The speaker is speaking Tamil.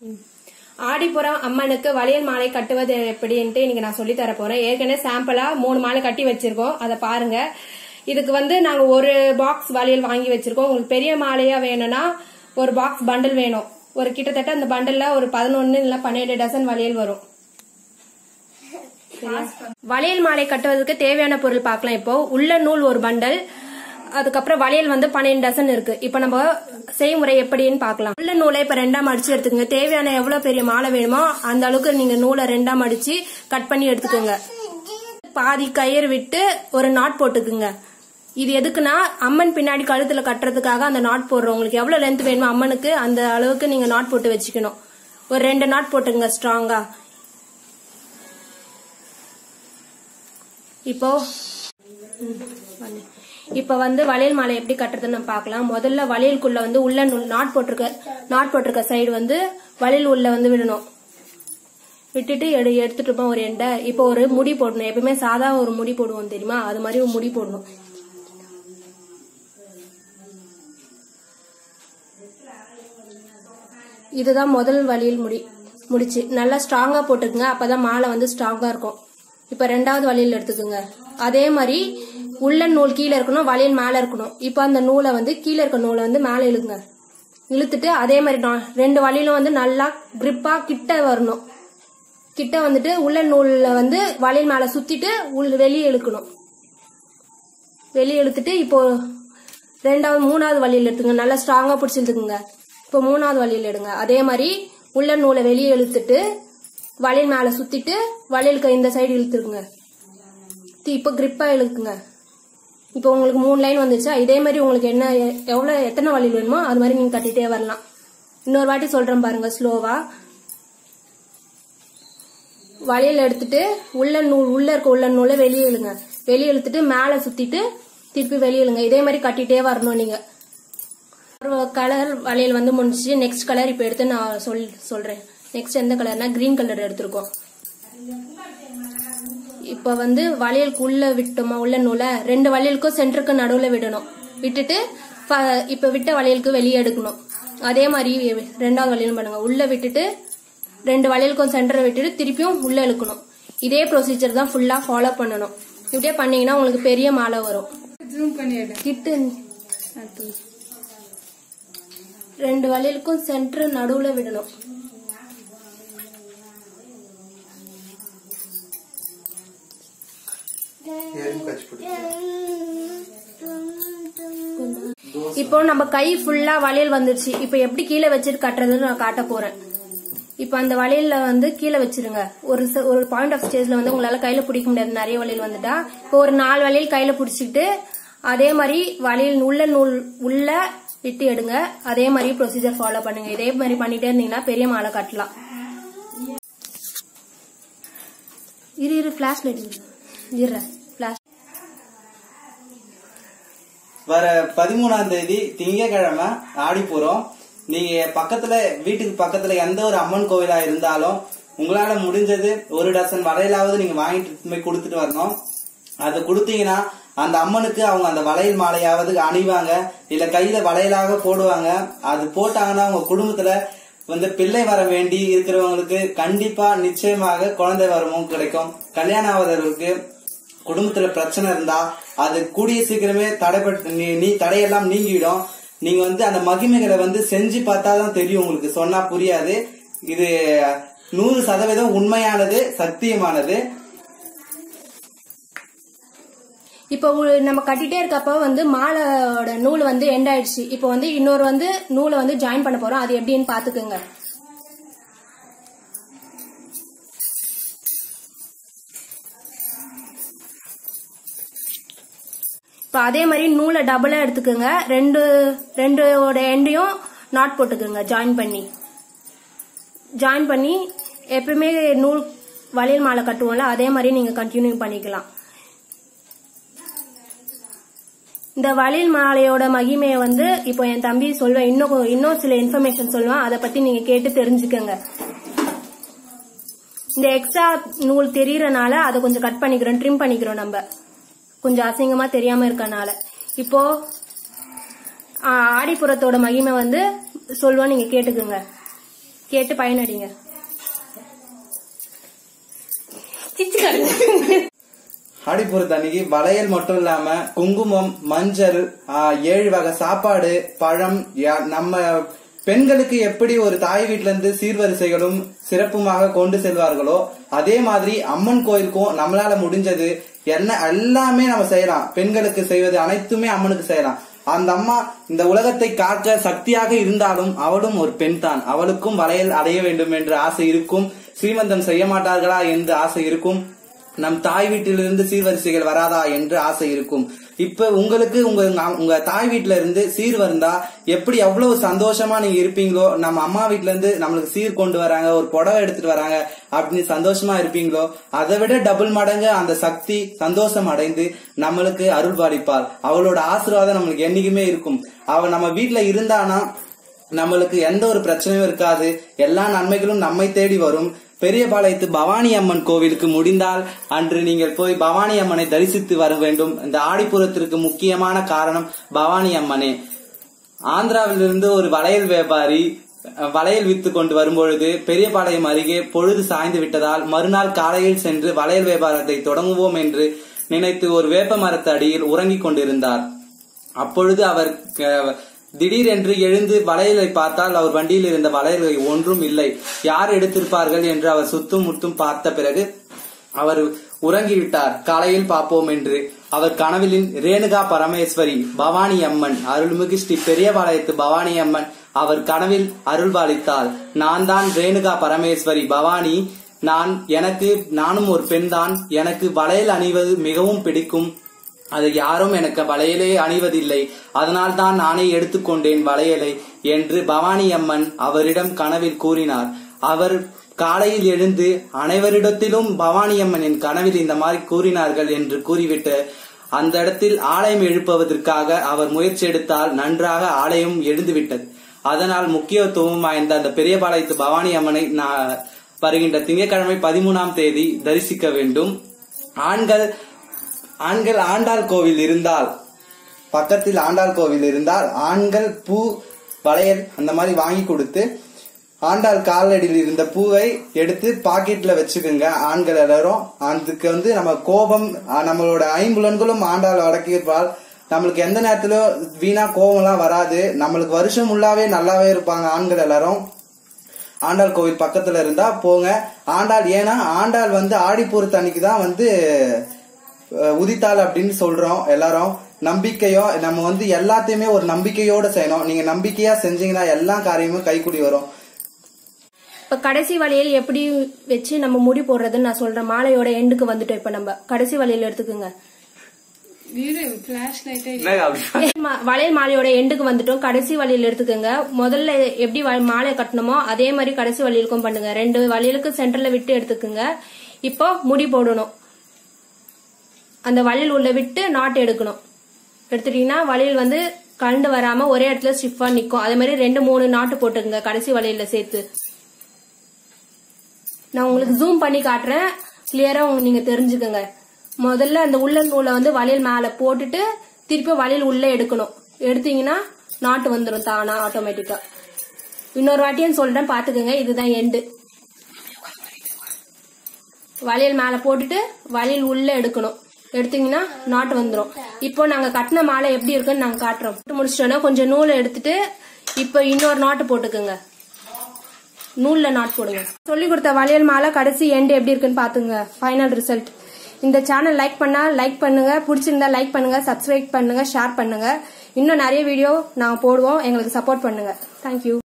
ஆடிப்புறம் அம்மனுக்கு வளையல் மாலை கட்டுவது எப்படின்ட்டு இன்னைக்கு நான் சொல்லி தர போறேன் ஏற்கனவே சாம்பிளா மூணு மாலை கட்டி வச்சிருக்கோம் அதை பாருங்க இதுக்கு வந்து நாங்க ஒரு பாக்ஸ் வளையல் வாங்கி வச்சிருக்கோம் உங்களுக்கு பெரிய மாலையா வேணும்னா ஒரு பாக்ஸ் பண்டில் வேணும் ஒரு கிட்டத்தட்ட அந்த பண்டல்ல ஒரு பதினொன்னு இல்ல பன்னெண்டு டசன் வளையல் வரும் சரியா? வளையல் மாலை கட்டுவதற்கு தேவையான பொருள் பார்க்கலாம் இப்போ உள்ள நூல் ஒரு பண்டல் அதுக்கப்புறம் வளையல் வந்து பன்னெண்டு டசன் இருக்கு இப்ப நம்ம செய்முறை எப்படின்னு பார்க்கலாம் உள்ள நூலை இப்ப ரெண்டா மடிச்சு எடுத்துக்கோங்க தேவையான எவ்வளவு பெரிய மாலை வேணுமோ அந்த அளவுக்கு நீங்க நூலை ரெண்டா மடிச்சு கட் பண்ணி எடுத்துக்கோங்க பாதி கயிறு விட்டு ஒரு நாட் போட்டுக்குங்க இது எதுக்குன்னா அம்மன் பின்னாடி கழுத்துல கட்டுறதுக்காக அந்த நாட் போடுறோம் உங்களுக்கு எவ்வளவு லென்த் வேணுமோ அம்மனுக்கு அந்த அளவுக்கு நீங்க நாட் போட்டு வச்சுக்கணும் ஒரு ரெண்டு நாட் போட்டுங்க ஸ்ட்ராங்கா இப்போ ம், வந்து. இப்ப வந்து வளையல் மாலை எப்படி கட்டுறதுன்னு நம்ம பார்க்கலாம் முதல்ல வளையலுக்குள்ள வந்து உள்ள நூல் நாட் போட்டிருக்க நாட் போட்டிருக்க சைடு வந்து வளையல் உள்ள வந்து விடணும் விட்டுட்டு எடு எடுத்துட்டு இருப்போம் ஒரு எண்டை இப்போ ஒரு முடி போடணும் எப்பவுமே சாதா ஒரு முடி போடுவோம் தெரியுமா அது மாதிரி ஒரு முடி போடணும் இதுதான் முதல் வழியில் முடி முடிச்சு நல்லா ஸ்ட்ராங்கா போட்டுக்குங்க அப்பதான் மாலை வந்து ஸ்ட்ராங்கா இருக்கும் இப்ப ரெண்டாவது வழியில் எடுத்துக்கோங்க அதே மாதிரி உள்ள நூல் கீழே இருக்கணும் வளையல் மேல இருக்கணும் இப்ப அந்த நூலை வந்து கீழே இருக்க நூலை வந்து மேல இழுங்க இழுத்துட்டு அதே மாதிரி நான் ரெண்டு வழியிலும் வந்து நல்லா கிரிப்பா கிட்ட வரணும் கிட்ட வந்துட்டு உள்ள நூல்ல வந்து வளையல் மேல சுத்திட்டு உள்ள வெளியே இழுக்கணும் வெளியே இழுத்துட்டு இப்போ ரெண்டாவது மூணாவது வழியில் எடுத்துங்க நல்லா ஸ்ட்ராங்கா பிடிச்சி இழுத்துக்குங்க இப்போ மூணாவது வழியில் எடுங்க அதே மாதிரி உள்ள நூலை வெளியே இழுத்துட்டு வளையல் மேல சுத்திட்டு வளையலுக்கு இந்த சைடு இழுத்துருக்குங்க தி- இப்போ கிரிப்பா இழுக்குங்க இப்போ உங்களுக்கு மூணு லைன் வந்துச்சா இதே மாதிரி உங்களுக்கு என்ன எ- எவ்வளவு எத்தனை வழியில் வேணுமோ அது மாதிரி நீங்க கட்டிட்டே வரலாம் இன்னொரு வாட்டி சொல்றேன் பாருங்க ஸ்லோவா வளையல் எடுத்துட்டு உள்ள நூல் உள்ள இருக்க உள்ள நூலை வெளியே இழுங்க வெளியே இழுத்துட்டு மேல சுத்திட்டு திருப்பி வெளியே இழுங்க இதே மாதிரி கட்டிட்டே வரணும் நீங்க ஒரு கலர் வளையல் வந்து முடிஞ்சிச்சு நெக்ஸ்ட் கலர் இப்ப எடுத்து நான் சொல் சொல்றேன் நெக்ஸ்ட் எந்த கலர்னா கிரீன் கலர் எடுத்திருக்கோம் இப்ப வந்து வளையலுக்கு உள்ள விட்டோமா உள்ள நூலை ரெண்டு வளையலுக்கும் சென்டருக்கு நடுவுல விடணும் விட்டுட்டு ப- இப்ப விட்ட வளையலுக்கு வெளியே எடுக்கணும் அதே மாதிரி ரெண்டாவது வளையலும் பண்ணுங்க உள்ள விட்டுட்டு ரெண்டு வளையலுக்கும் சென்டரை விட்டுட்டு திருப்பியும் உள்ள இழுக்கணும் இதே ப்ரொசீஜர் தான் ஃபுல்லா ஃபாலோ பண்ணணும் இப்படியே பண்ணீங்கன்னா உங்களுக்கு பெரிய மாலை வரும் ஜூம் பண்ணிடு கிட்டு ரெண்டு வளையலுக்கும் சென்டர் நடுவுல விடணும் இப்போ நம்ம கை ஃபுல்லா வளையல் வந்துருச்சு இப்போ எப்படி கீழே வச்சுட்டு கட்டுறதுன்னு நான் காட்ட போறேன் இப்போ அந்த வளையல்ல வந்து கீழே வச்சிருங்க ஒரு ச- ஒரு பாயிண்ட் ஆஃப் ஸ்டேஜ்ல வந்து உங்களால கையில பிடிக்க முடியாது நிறைய வளையல் வந்துட்டா இப்போ ஒரு நாலு வளையல் கையில பிடிச்சிட்டு அதே மாதிரி வளையல் உள்ள நூல் உள்ள விட்டு எடுங்க அதே மாதிரி ப்ரொசீஜர் ஃபாலோ பண்ணுங்க இதே மாதிரி பண்ணிட்டே இருந்தீங்கன்னா பெரிய மாலை கட்டலாம் இரு இரு ஃபிளாஷ் லைட் இரு ஃபிளாஷ் வர பதிமூணாம் தேதி திங்கக்கிழமை ஆடிப்புறம் நீங்க பக்கத்துல வீட்டுக்கு பக்கத்துல எந்த ஒரு அம்மன் கோவிலா இருந்தாலும் உங்களால முடிஞ்சது ஒரு டசன் வளையலாவது நீங்க வாங்கிட்டு போய் கொடுத்துட்டு வரணும் அது கொடுத்தீங்கன்னா அந்த அம்மனுக்கு அவங்க அந்த வளையல் மாலையாவது அணிவாங்க இல்ல கையில வளையலாக போடுவாங்க அது போட்டாங்கன்னா அவங்க குடும்பத்துல வந்து பிள்ளை வர வேண்டி இருக்கிறவங்களுக்கு கண்டிப்பா நிச்சயமாக குழந்தை வரமும் கிடைக்கும் கல்யாணம் ஆவதற்கு குடும்பத்துல பிரச்சனை இருந்தா அது கூடிய சீக்கிரமே தடைப்பட்டு நீ- நீ தடையெல்லாம் நீங்கிடும் நீங்க வந்து அந்த மகிமைகளை வந்து செஞ்சு பார்த்தாதான் தெரியும் உங்களுக்கு சொன்னா புரியாது இது நூறு சதவீதம் உண்மையானது சத்தியமானது இப்போ உ- நம்ம கட்டிட்டே இருக்கப்ப வந்து மாலையோட நூல் வந்து எண்ட் ஆயிடுச்சு இப்போ வந்து இன்னொரு வந்து நூலை வந்து ஜாயின் பண்ண போறோம் அது எப்படின்னு பாத்துக்கோங்க இப்போ அதே மாதிரி நூலை டபுளா எடுத்துக்கோங்க ரெண்டு ரெண்டோட எண்டையும் நாட் போட்டுக்கோங்க ஜாயின் பண்ணி ஜாயின் பண்ணி எப்பவுமே நூல் வளையல் மாலை கட்டுவோம்ல அதே மாதிரி நீங்க கண்டினியூ பண்ணிக்கலாம் இந்த வளையல் மாலையோட மகிமையை வந்து இப்போ என் தம்பி சொல்வேன் இன்னும் இன்னும் சில இன்ஃபர்மேஷன் சொல்லுவேன் அதை பத்தி நீங்க கேட்டு தெரிஞ்சுக்கங்க இந்த எக்ஸ்ட்ரா நூல் தெரியறனால அதை கொஞ்சம் கட் பண்ணிக்கிறோம் ட்ரிம் பண்ணிக்கிறோம் நம்ம கொஞ்சம் அசிங்கமா தெரியாம இருக்கனால இப்போ ஆ, ஆடிப்புறத்தோட மகிமை வந்து சொல்லுவோம் நீங்க கேட்டுக்குங்க கேட்டு பயனடைங்க சிச்சுக்காரு ஆடிப்பூரத்து அன்னைக்கு வளையல் மட்டும் இல்லாம குங்குமம் மஞ்சள் ஆ, ஏழு வகை சாப்பாடு பழம் யா- நம்ம பெண்களுக்கு எப்படி ஒரு தாய் வீட்ல இருந்து சீர்வரிசைகளும் சிறப்புமாக கொண்டு செல்வார்களோ அதே மாதிரி அம்மன் கோயிலுக்கும் நம்மளால முடிஞ்சது என்ன எல்லாமே நம்ம செய்யலாம் பெண்களுக்கு செய்வது அனைத்துமே அம்மனுக்கு செய்யலாம் அந்த அம்மா இந்த உலகத்தை காக்க சக்தியாக இருந்தாலும் அவளும் ஒரு பெண் தான் அவளுக்கும் வளையல் அடைய வேண்டும் என்ற ஆசை இருக்கும் ஸ்ரீமந்தம் செய்ய மாட்டார்களா என்று ஆசை இருக்கும் நம் தாய் வீட்டிலிருந்து சீர்வரிசைகள் வராதா என்று ஆசை இருக்கும் இப்ப உங்களுக்கு உங்க உங்க தாய் வீட்ல இருந்து சீர் வந்தா எப்படி எவ்வளவு சந்தோஷமா நீங்க இருப்பீங்களோ நம்ம அம்மா வீட்ல இருந்து நம்மளுக்கு சீர் கொண்டு வராங்க ஒரு புடவை எடுத்துட்டு வராங்க அப்படின்னு சந்தோஷமா இருப்பீங்களோ அதை விட டபுள் மடங்கு அந்த சக்தி சந்தோஷம் அடைந்து நம்மளுக்கு அருள் பாலிப்பாள் அவளோட ஆசீர்வாதம் நம்மளுக்கு என்னைக்குமே இருக்கும் அவ நம்ம வீட்ல இருந்தானா நம்மளுக்கு எந்த ஒரு பிரச்சனையும் இருக்காது எல்லா நன்மைகளும் நம்மை தேடி வரும் பெரியபாளையத்து பவானி அம்மன் கோவிலுக்கு முடிந்தால் அன்று நீங்கள் போய் பவானி அம்மனை தரிசித்து வர வேண்டும் இந்த ஆடிப்புறத்திற்கு முக்கியமான காரணம் பவானி அம்மனே ஆந்திராவிலிருந்து ஒரு வளையல் வியாபாரி அஹ், வளையல் வித்து கொண்டு வரும்பொழுது பெரியபாளையம் அருகே பொழுது சாய்ந்து விட்டதால் மறுநாள் காலையில் சென்று வளையல் வியாபாரத்தை தொடங்குவோம் என்று நினைத்து ஒரு வேப்ப மரத்து அடியில் உறங்கிக் கொண்டிருந்தார் அப்பொழுது அவர் அஹ், திடீரென்று எழுந்து வளையலை பார்த்தால் அவர் வண்டியில் இருந்த வளையல்கள் ஒன்றும் இல்லை யார் எடுத்திருப்பார்கள் என்று அவர் சுத்தும் முத்தும் பார்த்த பிறகு அவர் உறங்கிவிட்டார் காலையில் பார்ப்போம் என்று அவர் கனவிலின் ரேணுகா பரமேஸ்வரி பவானி அம்மன் அருள்மிகு ஸ்ரீ பெரியபாளையத்து பவானி அம்மன் அவர் கனவில் அருள்பாலித்தாள் நான் தான் ரேணுகா பரமேஸ்வரி பவானி நான் எனக்கு நானும் ஒரு பெண்தான் எனக்கு வளையல் அணிவது மிகவும் பிடிக்கும் அது யாரும் எனக்கு வளையலே அணிவதில்லை அதனால் தான் நானே எடுத்துக்கொண்டேன் வளையலை என்று பவானி அம்மன் அவரிடம் கனவில் கூறினார் அவர் காலையில் எழுந்து அனைவரிடத்திலும் பவானி அம்மன் என் கனவில் இந்த மாதிரி கூறினார்கள் என்று கூறிவிட்டு அந்த இடத்தில் ஆலயம் எழுப்புவதற்காக அவர் முயற்சி எடுத்தால் நன்றாக ஆலயம் எழுந்துவிட்டது அதனால் முக்கியத்துவம் வாய்ந்த அந்த பெரியபாளையத்து பவானி அம்மனை நான் வருகின்ற திங்கட்கிழமை பதிமூணாம் தேதி தரிசிக்க வேண்டும் ஆண்கள் ஆண்கள் ஆண்டாள் கோவில் இருந்தால் பக்கத்தில் ஆண்டாள் கோவில் இருந்தால் ஆண்கள் பூ வளையல் அந்த மாதிரி வாங்கி கொடுத்து ஆண்டாள் காலடியில் இருந்த பூவை எடுத்து பாக்கெட்ல வச்சுக்கோங்க ஆண்கள் எல்லாரும் அதுக்கு வந்து நம்ம கோபம் அஹ், நம்மளோட ஐம்புலன்களும் ஆண்டாள் அடக்கியிருப்பால் நம்மளுக்கு எந்த நேரத்திலும் வீணா கோபம்லாம் வராது நம்மளுக்கு வருஷம் ஃபுல்லாவே நல்லாவே இருப்பாங்க ஆண்கள் எல்லாரும் ஆண்டாள் கோவில் பக்கத்துல இருந்தா போங்க ஆண்டாள் ஏன்னா ஆண்டாள் வந்து ஆடிப்பூரத்து அன்னைக்கு தான் வந்து அஹ், உதித்தாள் அப்படின்னு சொல்றோம் எல்லாரும் நம்பிக்கையோ நம்ம வந்து எல்லாத்தையுமே ஒரு நம்பிக்கையோட செய்யணும் நீங்க நம்பிக்கையா செஞ்சீங்கன்னா எல்லா காரியமும் கைக்கூடி வரும் இப்ப கடைசி வளையல் எப்படி வச்சு நம்ம முடி போடுறதுன்னு நான் சொல்றேன் மாலையோட எண்டுக்கு வந்துட்டோம் இப்ப நம்ம கடைசி வளையல் எடுத்துக்கோங்க இரு பிளாஷ் லைட்டே மா- வளையல் மாலையோட எண்டுக்கு வந்துட்டோம் கடைசி வளையல் எடுத்துக்கோங்க முதல்ல எப்படி வ- மாலை கட்டணுமோ அதே மாதிரி கடைசி வளையலுக்கும் பண்ணுங்க ரெண்டு வளையலுக்கு சென்டர்ல விட்டு எடுத்துக்கோங்க இப்போ முடி போடணும் அந்த வளையல் உள்ள விட்டு நாட்டு எடுக்கணும் எடுத்துட்டீங்கன்னா வளையல் வந்து கலண்டு வராம ஒரே இடத்துல ஸ்டிஃபா நிக்கும் அதே மாதிரி ரெண்டு மூணு நாட்டு போட்டுக்கோங்க கடைசி வளையல்ல சேர்த்து நான் உங்களுக்கு ஜூம் பண்ணி காட்டுறேன் கிளியரா நீங்க தெரிஞ்சுக்கோங்க முதல்ல அந்த உள்ள நூலை வந்து வளையல் மேல போட்டுட்டு திருப்பி வளையல் உள்ள எடுக்கணும் எடுத்தீங்கன்னா நாட்டு வந்துடும் தானா ஆட்டோமேட்டிக்கா இன்னொரு வாட்டியும் சொல்றேன் பாத்துக்கோங்க இதுதான் எண்டு வளையல் மேல போட்டுட்டு வளையல் உள்ள எடுக்கணும் எடுத்தீங்கன்னா நாட்டு வந்துடும் இப்போ நாங்க கட்டின மாலை எப்படி இருக்குன்னு நாங்க காட்டுறோம் போட்டு முடிச்சிட்டோன்னா கொஞ்சம் நூலை எடுத்துட்டு இப்போ இன்னொரு நாட்டு போட்டுக்கோங்க நூல்ல நாட் போடுங்க சொல்லி கொடுத்த வளையல் மாலை கடைசி எண்ட் எப்படி இருக்குன்னு பாத்துங்க ஃபைனல் ரிசல்ட் இந்த சேனல் லைக் பண்ணா லைக் பண்ணுங்க பிடிச்சிருந்தா லைக் பண்ணுங்க சப்ஸ்கிரைப் பண்ணுங்க ஷேர் பண்ணுங்க இன்னும் நிறைய வீடியோ நாங்க போடுவோம் எங்களுக்கு சப்போர்ட் பண்ணுங்க தேங்க்யூ